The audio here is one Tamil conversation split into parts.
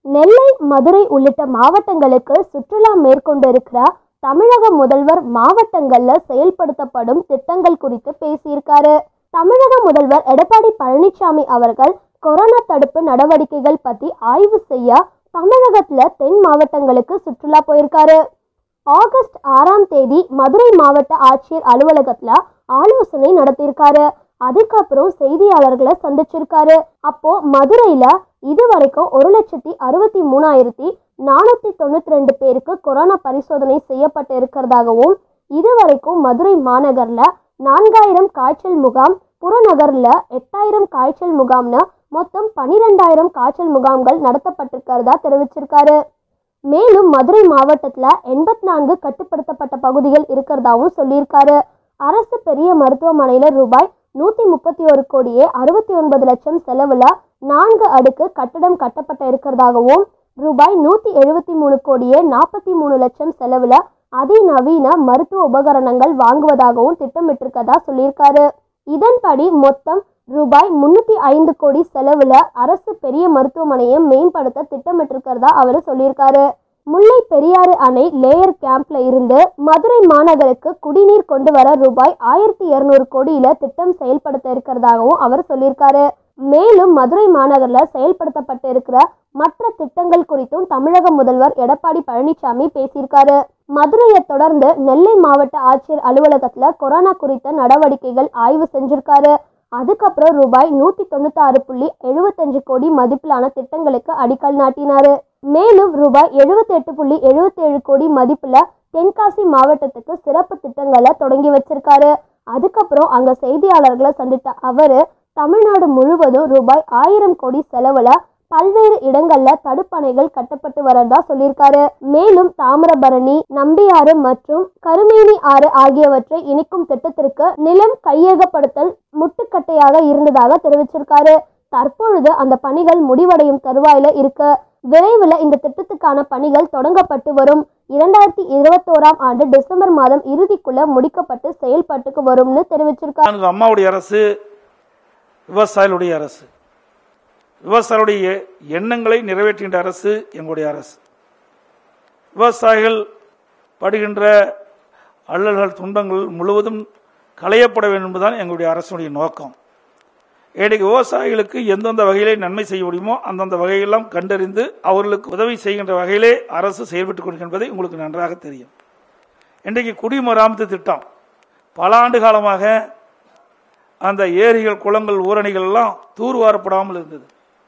நெல்லை மதுரை உள்ளிட்ட மாவட்டங்களுக்கு சுற்றுலா மேற்கொண்டிருக்கிற தமிழக முதல்வர் மாவட்டங்கள்ல செயல்படுத்தப்படும் திட்டங்கள் குறித்து பேசியிருக்காரு தமிழக முதல்வர் எடப்பாடி பழனிசாமி அவர்கள் கொரோனா தடுப்பு நடவடிக்கைகள் பத்தி ஆய்வு செய்ய தமிழகத்துல தென் மாவட்டங்களுக்கு சுற்றுலா போயிருக்காரு ஆகஸ்ட் ஆறாம் தேதி மதுரை மாவட்ட ஆட்சியர் அலுவலகத்துல ஆலோசனை நடத்தியிருக்காரு அதுக்கப்புறம் செய்தியாளர்களை சந்திச்சிருக்காரு அப்போ மதுரையில இதுவரைக்கும் ஒரு லட்சத்தி அறுபத்தி மூணாயிரத்தி நானூத்தி தொண்ணூத்தி ரெண்டு பேருக்கு கொரோனா பரிசோதனை செய்யப்பட்டு இருக்கிறதாகவும் இதுவரைக்கும் மதுரை மாநகர்ல நான்காயிரம் காய்ச்சல் முகாம் புறநகர்ல எட்டாயிரம் காய்ச்சல் முகாம்னு மொத்தம் பனிரெண்டாயிரம் காய்ச்சல் முகாம்கள் நடத்தப்பட்டிருக்கிறதா தெரிவிச்சிருக்காரு மேலும் மதுரை மாவட்டத்துல எண்பத்தி நான்கு கட்டுப்படுத்தப்பட்ட பகுதிகள் இருக்கிறதாவும் சொல்லியிருக்காரு அரசு பெரிய மருத்துவமனையில ரூபாய் நூத்தி முப்பத்தி ஒரு கோடியே அறுபத்தி ஒன்பது லட்சம் செலவுல நான்கு அடுக்கு கட்டடம் கட்டப்பட்ட இருக்கிறதாகவும் ரூபாய் நூத்தி எழுபத்தி மூணு கோடியே நாற்பத்தி மூணு லட்சம் செலவுல அதிநவீன மருத்துவ உபகரணங்கள் வாங்குவதாகவும் திட்டமிட்டிருக்கதா சொல்லியிருக்காரு இதன்படி மொத்தம் ரூபாய் முன்னூத்தி ஐந்து கோடி செலவுல அரசு பெரிய மருத்துவமனையை மேம்படுத்த திட்டமிட்டிருக்கிறதா அவர் சொல்லியிருக்காரு முல்லை பெரியாறு அணை லேயர் கேம்ப்ல இருந்து மதுரை மாநகருக்கு குடிநீர் கொண்டு வர ரூபாய் ஆயிரத்தி இருநூறு கோடியில திட்டம் செயல்படுத்த இருக்கிறதாகவும் அவர் சொல்லியிருக்காரு மேலும் மதுரை மாநகர்ல செயல்படுத்தப்பட்டு இருக்கிற மற்ற திட்டங்கள் குறித்தும் தமிழக முதல்வர் எடப்பாடி பழனிசாமி பேசியிருக்காரு மதுரையை தொடர்ந்து நெல்லை மாவட்ட ஆட்சியர் அலுவலகத்துல கொரோனா குறித்த நடவடிக்கைகள் ஆய்வு செஞ்சிருக்காரு அதுக்கப்புறம் ரூபாய் நூத்தி தொண்ணூத்தாறு புள்ளி எழுபத்தஞ்சு கோடி மதிப்பிலான திட்டங்களுக்கு அடிக்கல் நாட்டினாரு மேலும் ரூபாய் எழுபத்தி எட்டு புள்ளி எழுபத்தி ஏழு கோடி மதிப்புல தென்காசி மாவட்டத்துக்கு சிறப்பு திட்டங்களை தொடங்கி வச்சிருக்காரு அதுக்கப்புறம் அங்க செய்தியாளர்களை சந்தித்த அவரு தமிழ்நாடு முழுவதும் ரூபாய் ஆயிரம் கோடி செலவுல பல்வேறு இடங்கள்ல தடுப்பணைகள் கட்டப்பட்டு வரதா சொல்லியிருக்காரு மேலும் தாமிரபரணி நம்பியாறு மற்றும் கருமேனி ஆறு ஆகியவற்றை இணைக்கும் திட்டத்திற்கு நிலம் கையகப்படுத்தல் முட்டுக்கட்டையாக இருந்ததாக தெரிவிச்சிருக்காரு தற்பொழுது அந்த பணிகள் முடிவடையும் தருவாயில இருக்கு விரைவில் இந்த திட்டத்துக்கான பணிகள் தொடங்கப்பட்டு வரும் இரண்டாயிரத்தி இருபத்தோராம் ஆண்டு டிசம்பர் மாதம் இறுதிக்குள்ள முடிக்கப்பட்டு செயல்பாட்டுக்கு வரும்னு தெரிவிச்சிருக்காரு எனக்கு அம்மாவுடைய அரசு விவசாயிகளுடைய அரசு விவசாயிகளுடைய எண்ணங்களை நிறைவேற்றுகின்ற அரசு எங்களுடைய அரசு விவசாயிகள் படுகின்ற அல்லல்கள் துன்பங்கள் முழுவதும் களையப்பட வேண்டும் என்பதுதான் எங்களுடைய அரசுடைய நோக்கம் இன்றைக்கு விவசாயிகளுக்கு எந்தெந்த வகையிலே நன்மை செய்ய முடியுமோ அந்தந்த வகையெல்லாம் கண்டறிந்து அவர்களுக்கு உதவி செய்கின்ற வகையிலே அரசு செயல்பட்டுக் கொண்டிருக்கின்றதை உங்களுக்கு நன்றாக தெரியும் இன்றைக்கு குடிமராமத்து திட்டம் பல ஆண்டு காலமாக அந்த ஏரிகள் குளங்கள் ஊரணிகள் எல்லாம் தூர்வாரப்படாமல் இருந்தது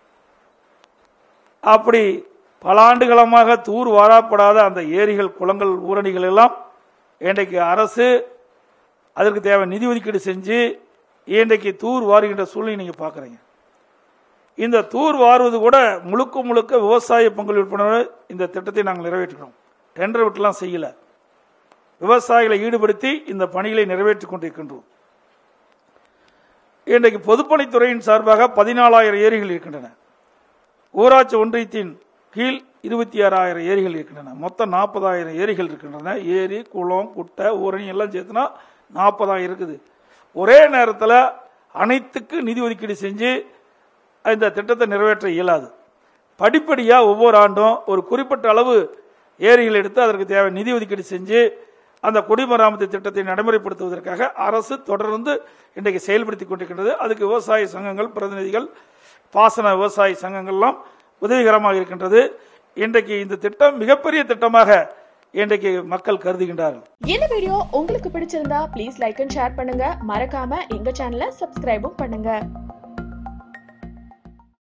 அப்படி பல ஆண்டுகளமாக தூர் வாரப்படாத அந்த ஏரிகள் குளங்கள் ஊரணிகள் எல்லாம் இன்றைக்கு அரசு அதற்கு தேவை நிதி ஒதுக்கீடு செஞ்சு இன்றைக்கு தூர் வாருகின்ற சூழ்நிலை நீங்க பார்க்குறீங்க இந்த தூர் வாருவது கூட முழுக்க முழுக்க விவசாய பங்களிப்புணர்வு இந்த திட்டத்தை நாங்கள் நிறைவேற்றுகிறோம் டெண்டர் விட்டுலாம் செய்யல விவசாயிகளை ஈடுபடுத்தி இந்த பணிகளை நிறைவேற்றிக் கொண்டிருக்கின்றோம் இன்றைக்கு பொதுப்பணித்துறையின் சார்பாக பதினாலாயிரம் ஏரிகள் இருக்கின்றன ஊராட்சி ஒன்றியத்தின் கீழ் இருபத்தி ஆறாயிரம் ஏரிகள் இருக்கின்றன மொத்தம் நாற்பதாயிரம் ஏரிகள் இருக்கின்றன ஏரி குளம் குட்டை ஊரணி எல்லாம் சேர்த்துனா நாற்பதாயிரம் இருக்குது ஒரே நேரத்தில் அனைத்துக்கு நிதி ஒதுக்கீடு செஞ்சு இந்த திட்டத்தை நிறைவேற்ற இயலாது படிப்படியாக ஒவ்வொரு ஆண்டும் ஒரு குறிப்பிட்ட அளவு ஏரிகள் எடுத்து அதற்கு தேவை நிதி ஒதுக்கீடு செஞ்சு அந்த குடிமராமத்து திட்டத்தை நடைமுறைப்படுத்துவதற்காக அரசு தொடர்ந்து இன்றைக்கு செயல்படுத்தி கொண்டிருக்கின்றது அதுக்கு விவசாய சங்கங்கள் பிரதிநிதிகள் பாசன விவசாய சங்கங்கள்லாம் உதவிகரமாக இருக்கின்றது இன்றைக்கு இந்த திட்டம் மிகப்பெரிய திட்டமாக இன்றைக்கு மக்கள் கருதுகின்றார்கள் இந்த வீடியோ உங்களுக்கு பிடிச்சிருந்தா ப்ளீஸ் லைக் அண்ட் ஷேர் பண்ணுங்க மறக்காம எங்க சேனலை சப்ஸ்கிரைபும் பண்ணுங்க